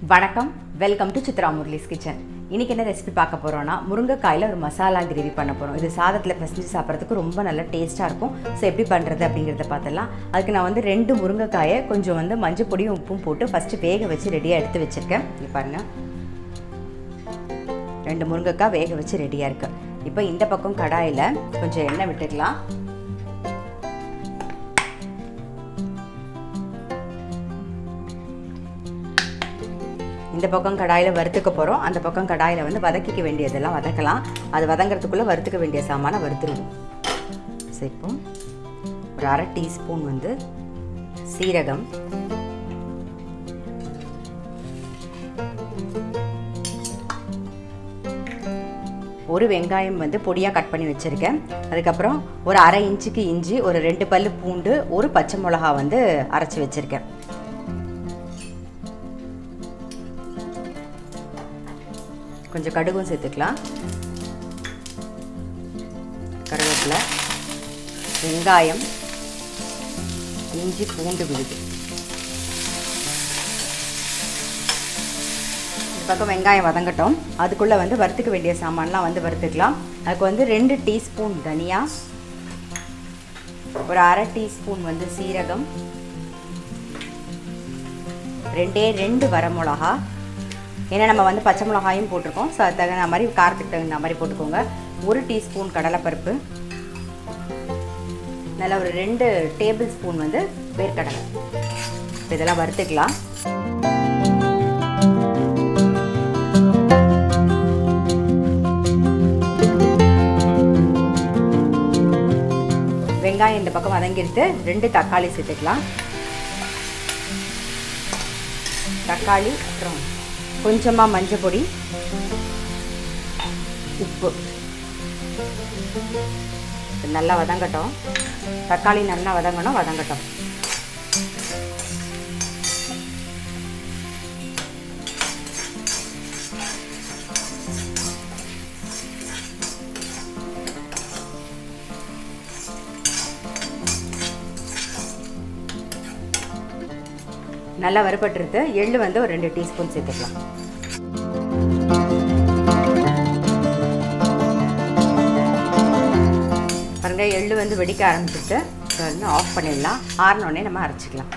வணக்கம் welcome to Chitra Murali's kitchen இன்னைக்கு என்ன ரெசிபி பார்க்க போகிறோம்னா முருங்கைக்காயில் ஒரு மசாலா கிரேவி பண்ண போகிறோம் இது சாதத்தில் பிசைஞ்சு சாப்பிட்றதுக்கு ரொம்ப நல்ல டேஸ்ட்டாக இருக்கும் ஸோ எப்படி பண்ணுறது அப்படிங்கிறத பார்த்துடலாம் அதுக்கு நான் வந்து ரெண்டு முருங்கைக்காயை கொஞ்சம் வந்து மஞ்சள் பொடியும் உப்பும் போட்டு ஃபஸ்ட்டு வேக வச்சு ரெடியாக எடுத்து வச்சுருக்கேன் இங்கே பாருங்கள் ரெண்டு முருங்கைக்காய் வேக வச்சு ரெடியாக இருக்கு இப்போ இந்த பக்கம் கடாயில் கொஞ்சம் எண்ணெய் விட்டுக்கலாம் இந்த பக்கம் கடாயில் வறுத்துக்க போகிறோம் அந்த பக்கம் கடாயில் வந்து வதக்கிக்க வேண்டியதெல்லாம் வதக்கலாம் அது வதங்கிறதுக்குள்ளே வறுத்துக்க வேண்டிய சாமானை வறுத்துருவோம் சரி இப்போ ஒரு அரை டீஸ்பூன் வந்து சீரகம் ஒரு வெங்காயம் வந்து பொடியாக கட் பண்ணி வச்சுருக்கேன் அதுக்கப்புறம் ஒரு அரை இன்ச்சுக்கு இஞ்சி ஒரு ரெண்டு பல் பூண்டு ஒரு பச்சை மிளகா வந்து அரைச்சி வச்சுருக்கேன் கொஞ்சம் கடுகும் சேர்த்துக்கலாம் கருவேப்பிலை வெங்காயம் இஞ்சி பூண்டு விழுது இந்த பக்கம் வெங்காயம் வதங்கட்டும் அதுக்குள்ளே வந்து வறுத்துக்க வேண்டிய சாமான்லாம் வந்து வறுத்துக்கலாம் அதுக்கு வந்து ரெண்டு டீஸ்பூன் தனியா ஒரு அரை டீஸ்பூன் வந்து சீரகம் ரெண்டே ரெண்டு வரமிளகா ஏன்னா நம்ம வந்து பச்சை மிளகாயும் போட்டிருக்கோம் ஸோ அது தகுந்த மாதிரி காரத்துக்கு தகுந்த மாதிரி போட்டுக்கோங்க ஒரு டீஸ்பூன் கடலைப்பருப்பு நல்லா ஒரு ரெண்டு டேபிள் ஸ்பூன் வந்து வேர்க்கடலை இப்போ இதெல்லாம் வறுத்துக்கலாம் வெங்காயம் இந்த பக்கம் வதங்கிடுத்து ரெண்டு தக்காளி சேர்த்துக்கலாம் தக்காளி அப்புறம் கொஞ்சமாக மஞ்சள் பொடி உப்பு நல்லா வதங்கட்டும் தக்காளி நல்லா வதங்கணும் வதங்கட்டும் நல்லா வறுபட்டுருது எள்ளு வந்து ஒரு ரெண்டு டீஸ்பூன் சேர்த்துக்கலாம் பாருங்க எள்ளு வந்து வெடிக்க ஆரம்பிச்சிட்டு வந்து ஆஃப் பண்ணிடலாம் ஆறினோடனே நம்ம அரைச்சிக்கலாம்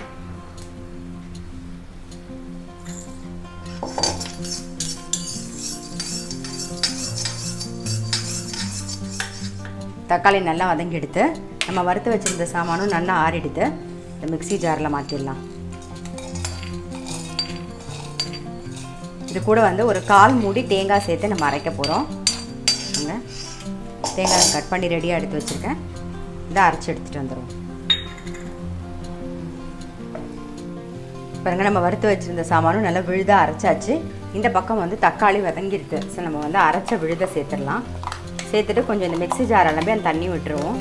தக்காளி நல்லா வதங்கி எடுத்து நம்ம வறுத்து வச்சுருந்த சாமானும் நல்லா ஆறிடுது இந்த மிக்சி ஜாரில் மாற்றிடலாம் இது கூட வந்து ஒரு கால் மூடி தேங்காய் சேர்த்து நம்ம அரைக்க போகிறோம் தேங்காய் கட் பண்ணி ரெடியாக எடுத்து வச்சுருக்கேன் இதை அரைச்சி எடுத்துகிட்டு வந்துடுவோம் பாருங்க நம்ம வறுத்து வச்சுருந்த சாமானும் நல்லா விழுதாக அரைச்சாச்சு இந்த பக்கம் வந்து தக்காளி வதங்கிருக்கு ஸோ நம்ம வந்து அரைச்ச விழுத சேர்த்துடலாம் சேர்த்துட்டு கொஞ்சம் இந்த மிக்சி ஜார் எல்லாமே அந்த தண்ணி விட்டுருவோம்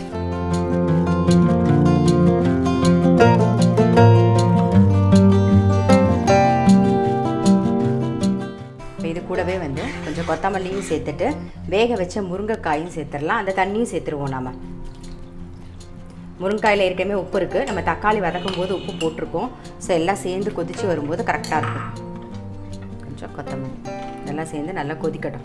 இது கூடவே வந்து கொஞ்சம் கொத்தமல்லியும் சேர்த்துட்டு வேக வச்ச முருங்கைக்காயும் சேர்த்துடலாம் அந்த தண்ணியும் சேர்த்துருவோம் நாம் முருங்காயில் ஏற்கனவே உப்பு இருக்குது நம்ம தக்காளி வதக்கும் போது உப்பு போட்டிருக்கோம் ஸோ எல்லாம் சேர்ந்து கொதித்து வரும்போது கரெக்டாக இருக்கும் கொஞ்சம் கொத்தமல்லி இதெல்லாம் சேர்ந்து நல்லா கொதிக்கட்டும்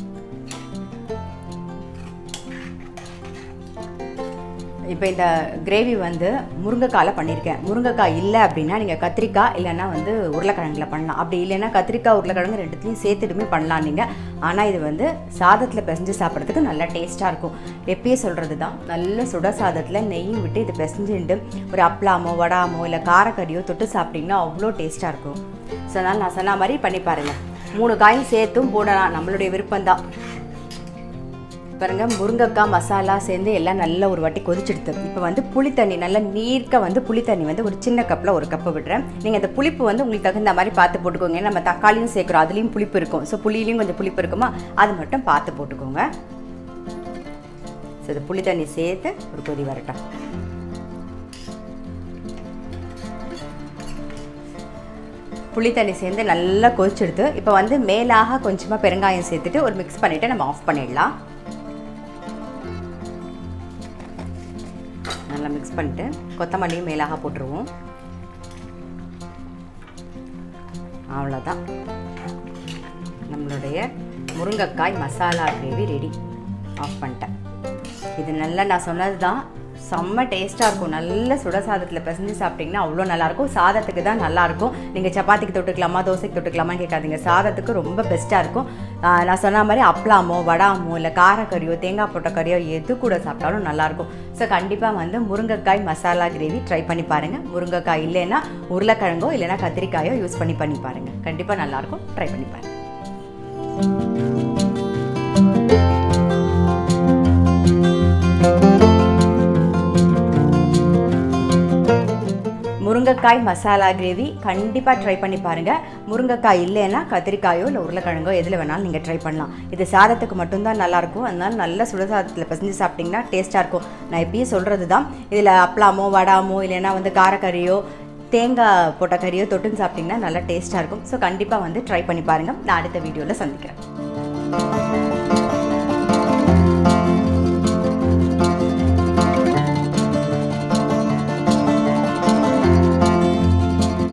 இப்போ இந்த கிரேவி வந்து முருங்கைக்காயில் பண்ணியிருக்கேன் முருங்கைக்காய் இல்லை அப்படின்னா நீங்கள் கத்திரிக்காய் இல்லைன்னா வந்து உருளைக்கிழங்குல பண்ணலாம் அப்படி இல்லைன்னா கத்திரிக்காய் உருளைக்கிழங்கு ரெண்டுத்துலையும் சேர்த்துட்டுமே பண்ணலாம் நீங்கள் ஆனால் இது வந்து சாதத்தில் பிசைஞ்சு சாப்பிட்றதுக்கு நல்லா டேஸ்ட்டாக இருக்கும் எப்பயே சொல்கிறது தான் நல்ல சுட சாதத்தில் நெய்யும் விட்டு இது பிசைஞ்சுட்டு ஒரு அப்பளாமோ வடாமோ இல்லை காரக்கறியோ தொட்டு சாப்பிட்டிங்கன்னா அவ்வளோ டேஸ்ட்டாக இருக்கும் ஸோ அதனால் நான் சொன்ன மாதிரி பண்ணி பாருங்கள் மூணு காயும் சேர்த்தும் போடலாம் நம்மளுடைய விருப்பம்தான் பாருங்க முருங்கைக்காய் மசாலா சேர்ந்து எல்லாம் நல்லா ஒரு வாட்டி கொதிச்செடுத்து இப்போ வந்து புளி தண்ணி நல்லா நீர்க்க வந்து புளி தண்ணி வந்து ஒரு சின்ன கப்பில் ஒரு கப்பு விடுறேன் நீங்கள் அந்த புளிப்பு வந்து உங்களுக்கு தகுந்த மாதிரி பார்த்து போட்டுக்கோங்க நம்ம தக்காளியும் சேர்க்குறோம் அதுலேயும் புளிப்பு இருக்கும் ஸோ புளியிலையும் கொஞ்சம் புளிப்பு இருக்குமா அது மட்டும் பார்த்து போட்டுக்கோங்க ஸோ இது புளி தண்ணி சேர்த்து ஒரு கொதி வரட்டும் புளி தண்ணி சேர்ந்து நல்லா கொதிச்செடுத்து இப்போ வந்து மேலாக கொஞ்சமாக பெருங்காயம் சேர்த்துட்டு ஒரு மிக்ஸ் பண்ணிவிட்டு நம்ம ஆஃப் பண்ணிடலாம் நல்லா மிக்ஸ் பண்ணிட்டு கொத்தமல்லியும் மேலாக போட்டுருவோம் அவ்வளோதான் நம்மளுடைய முருங்கைக்காய் மசாலா கிரேவி ரெடி ஆஃப் பண்ணிட்டேன் இது நல்லா நான் சொன்னது தான் செம்ம டேஸ்ட்டாக இருக்கும் நல்ல சுட சாதத்தில் பிசைஞ்சு சாப்பிட்டிங்கன்னா அவ்வளோ நல்லாயிருக்கும் சாதத்துக்கு தான் நல்லாயிருக்கும் நீங்கள் சப்பாத்திக்கு தொட்டுக்கலாமா தோசைக்கு தொட்டுக்கலாமா கேட்காதீங்க சாதத்துக்கு ரொம்ப பெஸ்ட்டாக இருக்கும் ஆஹ் நான் சொன்ன மாதிரி அப்பளாமோ வடாமோ இல்லை காரக்கறியோ தேங்காய் போட்ட கறியோ எது கூட சாப்பிட்டாலும் நல்லாயிருக்கும் ஸோ கண்டிப்பாக வந்து முருங்கைக்காய் மசாலா கிரேவி ட்ரை பண்ணி பாருங்கள் முருங்கைக்காய் இல்லைன்னா உருளைக்கிழங்கோ இல்லைன்னா கத்திரிக்காயோ யூஸ் பண்ணி பண்ணி பாருங்கள் கண்டிப்பாக நல்லாயிருக்கும் ட்ரை பண்ணி பாருங்கள் முருங்கைக்காய் மசாலா கிரேவி கண்டிப்பாக ட்ரை பண்ணி பாருங்கள் முருங்கைக்காய் இல்லைன்னா கத்திரிக்காயோ இல்லை உருளைக்கிழங்கோ எதில் வேணாலும் நீங்கள் ட்ரை பண்ணலாம் இது சாதத்துக்கு மட்டும்தான் நல்லாயிருக்கும் அதனால நல்ல சுட சாதத்தில் பிசைஞ்சு சாப்பிட்டிங்கன்னா டேஸ்ட்டாக இருக்கும் நான் எப்பயும் சொல்கிறது தான் இதில் அப்பளாமோ வடாமோ இல்லைன்னா வந்து காரக்கறியோ தேங்காய் போட்ட கறியோ தொட்டுன்னு சாப்பிட்டிங்கன்னா நல்லா டேஸ்ட்டாக இருக்கும் ஸோ கண்டிப்பாக வந்து ட்ரை பண்ணி பாருங்கள் நான் அடுத்த வீடியோவில் சந்திக்கிறேன்